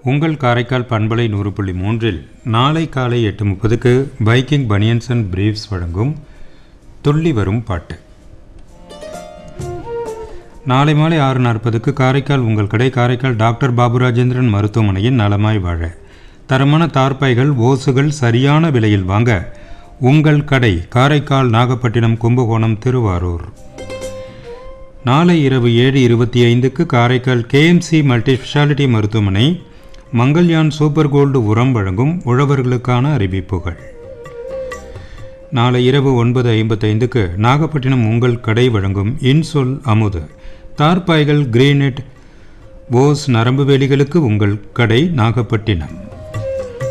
உங்கள் காரைக்கால் பண்பலை நூறு புள்ளி மூன்றில் நாளை காலை எட்டு முப்பதுக்கு பைக்கிங் பனியன்ஸ் அண்ட் பிரீவ்ஸ் வழங்கும் துள்ளி வரும் பாட்டு நாளை மாலை ஆறு நாற்பதுக்கு காரைக்கால் உங்கள் கடை காரைக்கால் டாக்டர் பாபு ராஜேந்திரன் மருத்துவமனையின் நலமாய் வாழ தரமான தார்பாய்கள் ஓசுகள் சரியான விலையில் வாங்க உங்கள் கடை காரைக்கால் நாகப்பட்டினம் கும்பகோணம் திருவாரூர் நாளை இரவு ஏழு இருபத்தி ஐந்துக்கு காரைக்கால் கேஎம்சி மல்டி ஸ்பெஷாலிட்டி மருத்துவமனை மங்கள்யான் சூப்பர் கோல்டு உரம் வழங்கும் உழவர்களுக்கான அறிவிப்புகள் நாளை இரவு ஒன்பது ஐம்பத்தைந்துக்கு நாகப்பட்டினம் உங்கள் கடை வழங்கும் இன்சொல் அமுது தார்பாய்கள் கிரீனெட் ஓஸ் நரம்பு வேலிகளுக்கு உங்கள் கடை நாகப்பட்டினம்